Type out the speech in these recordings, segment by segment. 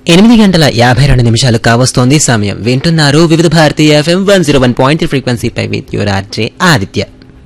ఎనిమిది గంటల యాభై రెండు నిమిషాలు కావస్తోంది సమయం వింటున్నారు Vividh Bharati FM one zero one point ఫ్రీక్వెన్సీపై విత్ యువర్ ఆర్జే ఆదిత్య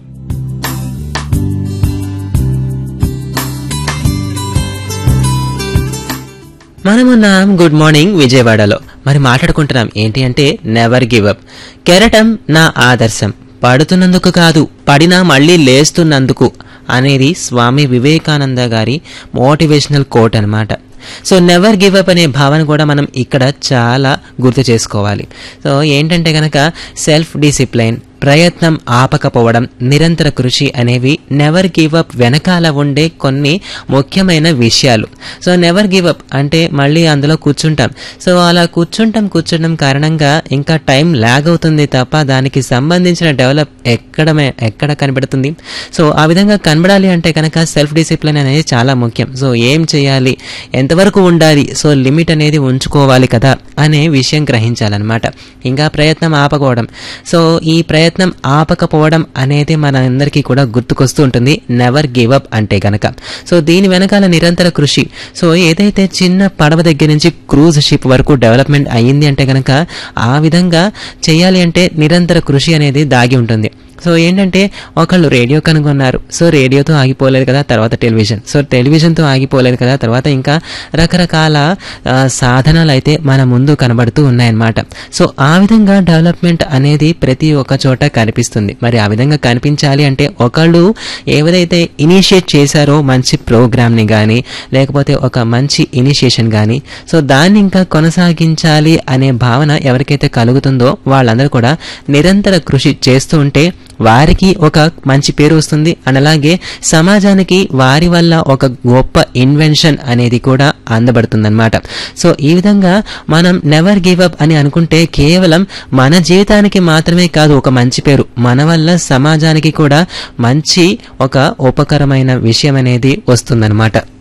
మనమున్నాం గుడ్ మార్నింగ్ విజయవాడలో మరి మాట్లాడుకుంటున్నాం ఏంటి అంటే నెవర్ గివ్ అప్ కెరటం నా ఆదర్శం పడుతున్నందుకు కాదు పడినా మళ్ళీ లేస్తున్నందుకు అనేది స్వామి వివేకానంద గారి మోటివేషనల్ కోట్ అన్నమాట సో నెవర్ గివ్ అప్ అనే భావన కూడా మనం ఇక్కడ చాలా గుర్తు చేసుకోవాలి సో ఏంటంటే కనుక సెల్ఫ్ డిసిప్లైన్ ప్రయత్నం ఆపకపోవడం నిరంతర కృషి అనేవి నెవర్ గివ్ అప్ వెనకాల ఉండే కొన్ని ముఖ్యమైన విషయాలు సో నెవర్ గివ్ అప్ అంటే మళ్ళీ అందులో కూర్చుంటాం సో అలా కూర్చుంటాం కూర్చుంటాం కారణంగా ఇంకా టైం ల్యాగ్ అవుతుంది తప్ప దానికి సంబంధించిన డెవలప్ ఎక్కడ ఎక్కడ కనబడుతుంది సో ఆ విధంగా కనబడాలి అంటే కనుక సెల్ఫ్ డిసిప్లిన్ అనేది చాలా ముఖ్యం సో ఏం చేయాలి ఎంతవరకు ఉండాలి సో లిమిట్ అనేది ఉంచుకోవాలి కదా అనే విషయం గ్రహించాలన్నమాట ఇంకా ప్రయత్నం ఆపకపోవడం సో ఈ ప్రయత్నం ఆపకపోవడం అనేది మన అందరికీ కూడా గుర్తుకొస్తూ ఉంటుంది నెవర్ గివ్ అప్ అంటే గనక సో దీని వెనకాల నిరంతర కృషి సో ఏదైతే చిన్న పడవ దగ్గర నుంచి క్రూజ్ షిప్ వరకు డెవలప్మెంట్ అయ్యింది అంటే గనక ఆ విధంగా చేయాలి అంటే నిరంతర కృషి అనేది దాగి ఉంటుంది సో ఏంటంటే ఒకళ్ళు రేడియో కనుగొన్నారు సో రేడియోతో ఆగిపోలేదు కదా తర్వాత టెలివిజన్ సో టెలివిజన్తో ఆగిపోలేదు కదా తర్వాత ఇంకా రకరకాల ఆ, సాధనాలు అయితే మన ముందు కనబడుతూ ఉన్నాయన్నమాట సో ఆ విధంగా డెవలప్మెంట్ అనేది ప్రతి ఒక్క చోట కనిపిస్తుంది మరి ఆ విధంగా కనిపించాలి అంటే ఒకళ్ళు ఏదైతే ఇనిషియేట్ చేశారో మంచి ప్రోగ్రామ్ని కానీ లేకపోతే ఒక మంచి ఇనిషియేషన్ కానీ సో దాన్ని ఇంకా కొనసాగించాలి అనే భావన ఎవరికైతే కలుగుతుందో వాళ్ళందరూ కూడా నిరంతర కృషి చేస్తూ ఉంటే వారికి ఒక మంచి పేరు వస్తుంది అండ్ అలాగే సమాజానికి వారి వల్ల ఒక గొప్ప ఇన్వెన్షన్ అనేది కూడా అందబడుతుందన్నమాట సో ఈ విధంగా మనం నెవర్ గివ్ అప్ అని అనుకుంటే కేవలం మన జీవితానికి మాత్రమే కాదు ఒక మంచి పేరు మన వల్ల సమాజానికి కూడా మంచి ఒక ఉపకరమైన విషయం అనేది వస్తుందన్నమాట